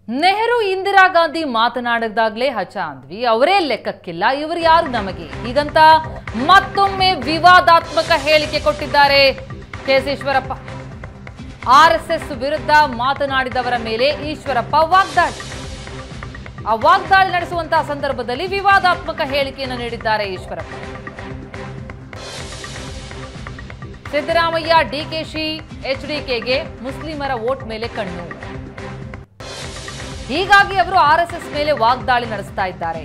ನೆಹರು ಇಂದಿರಾ ಗಾಂಧಿ ಮಾತನಾಡಿದಾಗ್ಲೇ ಹಚ ಅಂದ್ವಿ ಅವರೇ ಲೆಕ್ಕಕ್ಕಿಲ್ಲ ಇವರು ಯಾರು ನಮಗೆ ಹೀಗಂತ ಮತ್ತೊಮ್ಮೆ ವಿವಾದಾತ್ಮಕ ಹೇಳಿಕೆ ಕೊಟ್ಟಿದ್ದಾರೆ K S Eshwarappa R S S ವಿರುದ್ಧ ಮಾತನಾಡಿದವರ ಮೇಲೆ ಈಶ್ವರಪ್ಪ ವಾಗ್ದಾಳಿ ಆ ವಾಗ್ದಾಳಿ ನಡೆಸುವಂತಹ ಸಂದರ್ಭದಲ್ಲಿ ವಿವಾದಾತ್ಮಕ ಹೇಳಿಕೆಯನ್ನು ನೀಡಿದ್ದಾರೆ ಈಶ್ವರಪ್ಪ ಸಿದ್ದರಾಮಯ್ಯ ಡಿಕೆಶಿ ಎಚ್ಡಿಕೆಗೆ ಮುಸ್ಲಿಮರ ವೋಟ್ ಮೇಲೆ ಕಣ್ಣು ಹೀಗಾಗಿ ಅವರು ಆರ್ ಎಸ್ ಎಸ್ ಮೇಲೆ ವಾಗ್ದಾಳಿ ನಡೆಸ್ತಾ ಇದ್ದಾರೆ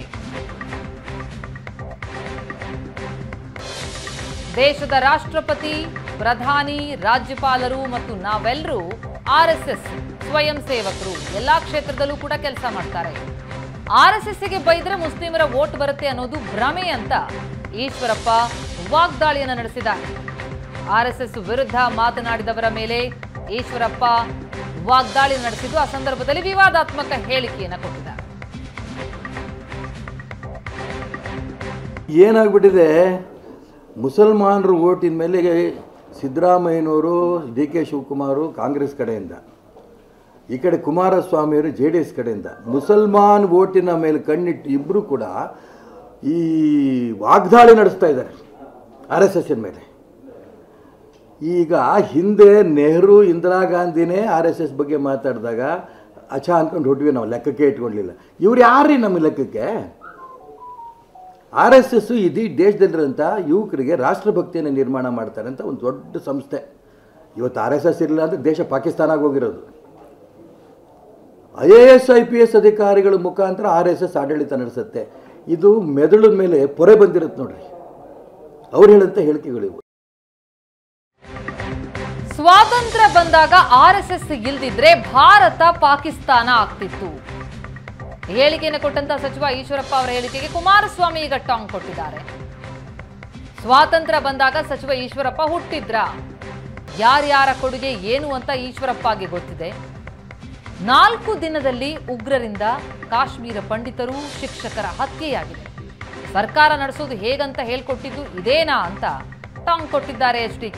ದೇಶದ ರಾಷ್ಟ್ರಪತಿ ಪ್ರಧಾನಿ ರಾಜ್ಯಪಾಲರು ಮತ್ತು ನಾವೆಲ್ಲರೂ ಆರ್ ಎಸ್ ಎಸ್ ಸ್ವಯಂ ಸೇವಕರು ಎಲ್ಲಾ ಕ್ಷೇತ್ರದಲ್ಲೂ ಕೂಡ ಕೆಲಸ ಮಾಡ್ತಾರೆ ಆರ್ ಎಸ್ ಎಸ್ಗೆ ಬೈದ್ರೆ ಮುಸ್ಲಿಮರ ವೋಟ್ ಬರುತ್ತೆ ಅನ್ನೋದು ಭ್ರಮೆ ಅಂತ ಈಶ್ವರಪ್ಪ ವಾಗ್ದಾಳಿಯನ್ನು ನಡೆಸಿದ್ದಾರೆ ಆರ್ ಎಸ್ ಎಸ್ ವಿರುದ್ಧ ಮಾತನಾಡಿದವರ ಮೇಲೆ ಈಶ್ವರಪ್ಪ ವಾಗ್ದಾಳಿ ನಡೆಸಿದ್ದು ಆ ಸಂದರ್ಭದಲ್ಲಿ ವಿವಾದಾತ್ಮಕ ಹೇಳಿಕೆಯನ್ನು ಕೊಟ್ಟಿದ್ದಾರೆ ಏನಾಗ್ಬಿಟ್ಟಿದೆ ಮುಸಲ್ಮಾನರ ಓಟಿನ ಮೇಲೆ ಸಿದ್ದರಾಮಯ್ಯನವರು ಡಿ ಕೆ ಶಿವಕುಮಾರು ಕಾಂಗ್ರೆಸ್ ಕಡೆಯಿಂದ ಈ ಕಡೆ ಕುಮಾರಸ್ವಾಮಿಯವರು ಜೆ ಡಿ ಎಸ್ ಕಡೆಯಿಂದ ಮುಸಲ್ಮಾನ್ ಓಟಿನ ಮೇಲೆ ಕಣ್ಣಿಟ್ಟು ಇಬ್ಬರು ಕೂಡ ಈ ವಾಗ್ದಾಳಿ ನಡೆಸ್ತಾ ಇದ್ದಾರೆ ಆರ್ ಎಸ್ ಎಸ್ಸಿನ ಮೇಲೆ ಈಗ ಹಿಂದೆ ನೆಹರು ಇಂದಿರಾ ಗಾಂಧಿನೇ ಆರ್ ಎಸ್ ಎಸ್ ಬಗ್ಗೆ ಮಾತಾಡಿದಾಗ ಅಚ ಅಂದ್ಕೊಂಡು ಹೊಟ್ವಿ ನಾವು ಲೆಕ್ಕಕ್ಕೆ ಇಟ್ಕೊಳ್ಳಿಲ್ಲ ಇವ್ರು ಯಾರ್ರೀ ನಮ್ಮ ಲೆಕ್ಕಕ್ಕೆ ಆರ್ ಎಸ್ ಎಸ್ ಇಡೀ ದೇಶದಲ್ಲಿರೋಂಥ ಯುವಕರಿಗೆ ರಾಷ್ಟ್ರಭಕ್ತಿಯನ್ನು ನಿರ್ಮಾಣ ಮಾಡ್ತಾರೆ ಅಂತ ಒಂದು ದೊಡ್ಡ ಸಂಸ್ಥೆ ಇವತ್ತು ಆರ್ ಎಸ್ ಎಸ್ ಇರಲಿಲ್ಲ ಅಂದರೆ ದೇಶ ಪಾಕಿಸ್ತಾನ ಹೋಗಿರೋದು I A S I P S ಅಧಿಕಾರಿಗಳ ಮುಖಾಂತರ ಆರ್ ಎಸ್ ಎಸ್ ಆಡಳಿತ ನಡೆಸುತ್ತೆ ಇದು ಮೆದುಳ ಮೇಲೆ ಪೊರೆ ಬಂದಿರುತ್ತೆ ನೋಡ್ರಿ ಅವ್ರು ಹೇಳಂತ ಹೇಳಿಕೆಗಳು ಇವು ಸ್ವಾತಂತ್ರ್ಯ ಬಂದಾಗ ಆರ್ ಎಸ್ ಎಸ್ ಇಲ್ದಿದ್ರೆ ಭಾರತ ಪಾಕಿಸ್ತಾನ ಆಗ್ತಿತ್ತು ಹೇಳಿಕೆಯನ್ನು ಕೊಟ್ಟಂತ ಸಚಿವ ಈಶ್ವರಪ್ಪ ಅವರ ಹೇಳಿಕೆಗೆ ಕುಮಾರಸ್ವಾಮಿ ಈಗ ಟಾಂಗ್ ಕೊಟ್ಟಿದ್ದಾರೆ ಸ್ವಾತಂತ್ರ್ಯ ಬಂದಾಗ ಸಚಿವ ಈಶ್ವರಪ್ಪ ಹುಟ್ಟಿದ್ರ ಯಾರ್ಯಾರ ಕೊಡುಗೆ ಏನು ಅಂತ ಈಶ್ವರಪ್ಪಗೆ ಗೊತ್ತಿದೆ ನಾಲ್ಕು ದಿನದಲ್ಲಿ ಉಗ್ರರಿಂದ ಕಾಶ್ಮೀರ ಪಂಡಿತರು ಶಿಕ್ಷಕರ ಹತ್ಯೆಯಾಗಿದೆ ಸರ್ಕಾರ ನಡೆಸೋದು ಹೇಗಂತ ಹೇಳ್ಕೊಟ್ಟಿದ್ದು ಇದೇನಾ ಅಂತ ಟಾಂಗ್ ಕೊಟ್ಟಿದ್ದಾರೆ ಎಚ್ ಡಿ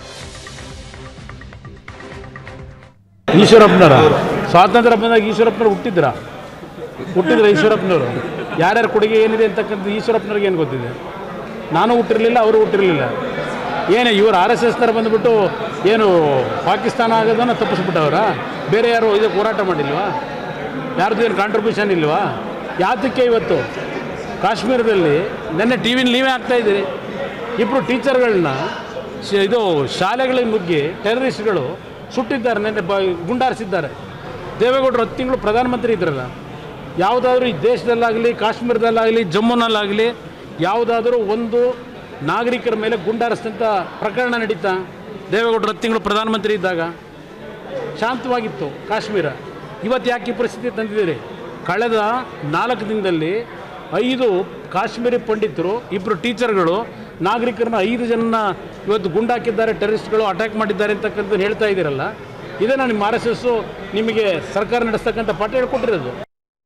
ಈಶ್ವರಪ್ಪನವರ ಸ್ವಾತಂತ್ರ್ಯ ಬಂದಾಗ ಈಶ್ವರಪ್ಪನವ್ರು ಹುಟ್ಟಿದ್ರ ಹುಟ್ಟಿದ್ರ ಈಶ್ವರಪ್ಪನವರು ಯಾರ್ಯಾರ ಕೊಡುಗೆ ಏನಿದೆ ಅಂತಕ್ಕಂಥ ಈಶ್ವರಪ್ಪನವ್ರಿಗೆ ಏನು ಗೊತ್ತಿದೆ ನಾನು ಹುಟ್ಟಿರಲಿಲ್ಲ ಅವರು ಹುಟ್ಟಿರಲಿಲ್ಲ ಏನೇ ಇವರು ಆರ್ ಎಸ್ ಎಸ್ನವ್ರು ಬಂದುಬಿಟ್ಟು ಏನು ಪಾಕಿಸ್ತಾನ ಆಗೋದನ್ನು ತಪ್ಪಿಸ್ಬಿಟ್ಟವ್ರ ಬೇರೆ ಯಾರು ಇದಕ್ಕೆ ಹೋರಾಟ ಮಾಡಿಲ್ವಾ ಯಾರ್ದು ಏನು ಕಾಂಟ್ರಿಬ್ಯೂಷನ್ ಇಲ್ವಾ ಯಾತಕ್ಕೆ ಇವತ್ತು ಕಾಶ್ಮೀರದಲ್ಲಿ ನೆನ್ನೆ ಟಿ ವಿಲಿ ನೀವೇ ಆಗ್ತಾ ಇದ್ದೀರಿ ಇಬ್ಬರು ಟೀಚರ್ಗಳನ್ನ ಶ- ಇದು ಶಾಲೆಗಳಿಗೆ ನುಗ್ಗಿ ಟೆರರಿಸ್ಟ್ಗಳು ಸುಟ್ಟಿದ್ದಾರೆ ನೆನ್ನೆ ಬ ಗುಂಡಾರಿಸಿದ್ದಾರೆ ದೇವೇಗೌಡರು ಹತ್ತು ತಿಂಗಳು ಪ್ರಧಾನಮಂತ್ರಿ ಇದ್ರಲ್ಲ ಯಾವುದಾದ್ರೂ ಈ ದೇಶದಲ್ಲಾಗಲಿ ಕಾಶ್ಮೀರದಲ್ಲಾಗಲಿ ಜಮ್ಮುನಲ್ಲಾಗಲಿ ಯಾವುದಾದ್ರೂ ಒಂದು ನಾಗರಿಕರ ಮೇಲೆ ಗುಂಡಾರಿಸಿದಂಥ ಪ್ರಕರಣ ನಡೀತಾ ದೇವೇಗೌಡರು ಹತ್ತು ತಿಂಗಳು ಪ್ರಧಾನಮಂತ್ರಿ ಇದ್ದಾಗ ಶಾಂತವಾಗಿತ್ತು ಕಾಶ್ಮೀರ ಇವತ್ತು ಯಾಕೆ ಈ ಪರಿಸ್ಥಿತಿ ತಂದಿದ್ದೀರಿ ಕಳೆದ ನಾಲ್ಕು ದಿನದಲ್ಲಿ ಐದು ಕಾಶ್ಮೀರಿ ಪಂಡಿತರು ಇಬ್ಬರು ಟೀಚರ್ಗಳು ನಾಗರಿಕರನ್ನ ಐದು ಜನ ಇವತ್ತು ಗುಂಡಾಕಿದ್ದಾರೆ ಟೆರರಿಸ್ಟ್ಗಳು ಅಟ್ಯಾಕ್ ಮಾಡಿದ್ದಾರೆ ಅಂತಕ್ಕಂಥ ಹೇಳ್ತಾ ಇದ್ದೀರಲ್ಲ ಇದೇನಾ ನಿಮ್ಮ ಆರ್ ಎಸ್ ಎಸ್ಸು ನಿಮಗೆ ಸರ್ಕಾರ ನಡೆಸ್ತಕ್ಕಂಥ ಪಾಠ ಹೇಳ್ಕೊಟ್ಟಿರೋದು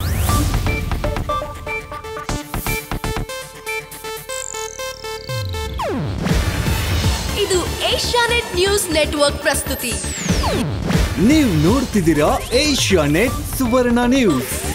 ಇದು ಏಷ್ಯಾನೆಟ್ ನ್ಯೂಸ್ ನೆಟ್ವರ್ಕ್ ಪ್ರಸ್ತುತಿ ನೀವು ನೋಡ್ತಿದ್ದೀರಾ ಏಷ್ಯಾ ನೆಟ್ ಸುವರ್ಣ ನ್ಯೂಸ್